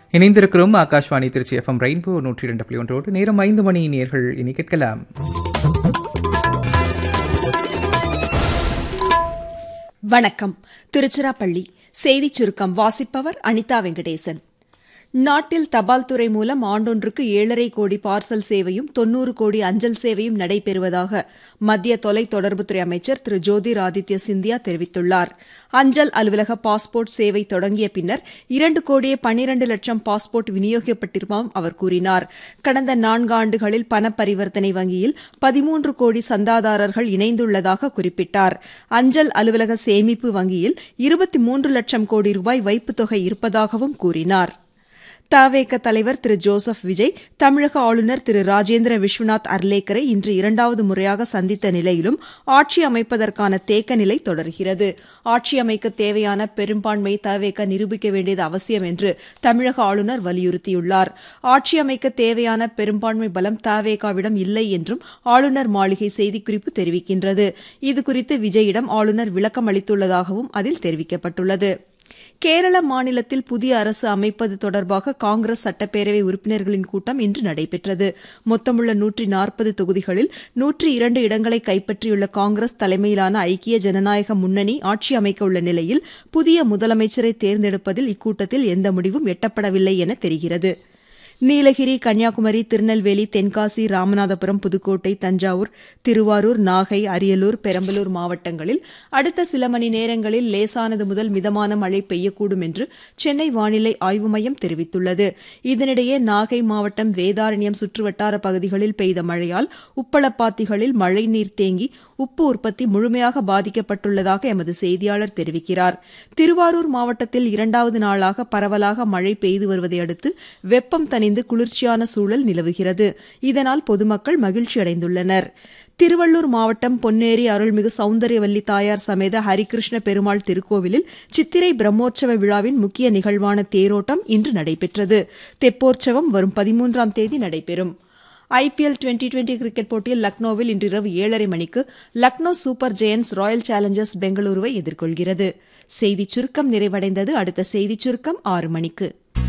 இணைந்திருக்கிறோம் Akashvani Trichy FM rainbow நூற்றி இரண்டு புள்ளி ஒன்றோடு நேரம் ஐந்து மணி நேர்கள் இனி கேட்கலாம் வணக்கம் திருச்சிராப்பள்ளி செய்திச் சுருக்கம் வாசிப்பவர் அனிதா வெங்கடேசன் நாட்டில் தபால் துறை மூலம் ஆண்டொன்றுக்கு ஏழரை கோடி பார்சல் சேவையும் தொன்னூறு கோடி அஞ்சல் சேவையும் நடைபெறுவதாக மத்திய தொலைத்தொடர்புத்துறை அமைச்சர் திரு ஜோதிர் ஆதித்ய சிந்தியா தெரிவித்துள்ளார் அஞ்சல் அலுவலக பாஸ்போர்ட் சேவை தொடங்கிய பின்னர் இரண்டு கோடியே பனிரண்டு லட்சம் பாஸ்போர்ட் விநியோகிக்கப்பட்டிருப்பதாகவும் அவர் கூறினார் கடந்த நான்கு ஆண்டுகளில் பண பரிவர்த்தனை வங்கியில் பதிமூன்று கோடி சந்தாதாரர்கள் இணைந்துள்ளதாக குறிப்பிட்டார் அஞ்சல் அலுவலக சேமிப்பு வங்கியில் இருபத்தி மூன்று லட்சம் கோடி ரூபாய் வைப்புத் தொகை இருப்பதாகவும் கூறினார் தவேக தலைவர் திரு ஜோசப் விஜய் தமிழக ஆளுநர் திரு ராஜேந்திர விஸ்வநாத் அர்லேக்கரை இன்று இரண்டாவது முறையாக சந்தித்த நிலையிலும் ஆட்சி அமைப்பதற்கான தேக்க நிலை தொடர்கிறது ஆட்சி அமைக்க தேவையான பெரும்பான்மை தவேக நிரூபிக்க வேண்டியது அவசியம் என்று தமிழக ஆளுநர் வலியுறுத்தியுள்ளார் ஆட்சி அமைக்க தேவையான பெரும்பான்மை பலம் தவேகாவிடம் இல்லை என்றும் ஆளுநர் மாளிகை செய்திக்குறிப்பு தெரிவிக்கின்றது இதுகுறித்து விஜயிடம் ஆளுநர் விளக்கம் அளித்துள்ளதாகவும் அதில் தெரிவிக்கப்பட்டுள்ளது கேரள மாநிலத்தில் புதிய அரசு அமைப்பது தொடர்பாக காங்கிரஸ் சட்டப்பேரவை உறுப்பினர்களின் கூட்டம் இன்று நடைபெற்றது மொத்தமுள்ள நூற்றி நாற்பது தொகுதிகளில் நூற்றி இரண்டு இடங்களை கைப்பற்றியுள்ள காங்கிரஸ் தலைமையிலான ஐக்கிய ஜனநாயக முன்னணி ஆட்சி அமைக்க உள்ள நிலையில் புதிய முதலமைச்சரை தேர்ந்தெடுப்பதில் இக்கூட்டத்தில் எந்த முடிவும் எட்டப்படவில்லை என தெரிகிறது நீலகிரி கன்னியாகுமரி திருநெல்வேலி தென்காசி ராமநாதபுரம் புதுக்கோட்டை தஞ்சாவூர் திருவாரூர் நாகை அரியலூர் பெரம்பலூர் மாவட்டங்களில் அடுத்த சில மணி நேரங்களில் லேசானது முதல் மிதமான மழை பெய்யக்கூடும் என்று சென்னை வானிலை ஆய்வு மையம் தெரிவித்துள்ளது இதனிடையே நாகை மாவட்டம் வேதாரண்யம் சுற்றுவட்டார பகுதிகளில் பெய்த மழையால் உப்பளப்பாத்திகளில் மழைநீர் தேங்கி உப்பு உற்பத்தி முழுமையாக பாதிக்கப்பட்டுள்ளதாக எமது செய்தியாளர் தெரிவிக்கிறார் திருவாரூர் மாவட்டத்தில் இரண்டாவது நாளாக பரவலாக மழை பெய்து வருவதை அடுத்து வெப்பம் தணிந்து குளிர்ச்சியான சூழல் நிலவுகிறது இதனால் பொதுமக்கள் மகிழ்ச்சி அடைந்துள்ளனர் திருவள்ளூர் மாவட்டம் பொன்னேரி அருள்மிகு சௌந்தரியவல்லி தாயார் சமேத ஹரிகிருஷ்ண பெருமாள் திருக்கோவிலில் சித்திரை பிரம்மோற்சவ விழாவின் முக்கிய நிகழ்வான தேரோட்டம் இன்று நடைபெற்றது தெப்போற்சவம் வரும் பதிமூன்றாம் தேதி நடைபெறும் ஐபிஎல் டுவெண்டி டுவெண்டி கிரிக்கெட் போட்டியில் லக்னோவில் இன்று இரவு ஏழரை மணிக்கு Lucknow Super Giants Royal Challengers பெங்களூருவை எதிர்கொள்கிறது செய்திச் சுருக்கம் நிறைவடைந்தது அடுத்த செய்திச் சுருக்கம் ஆறு மணிக்கு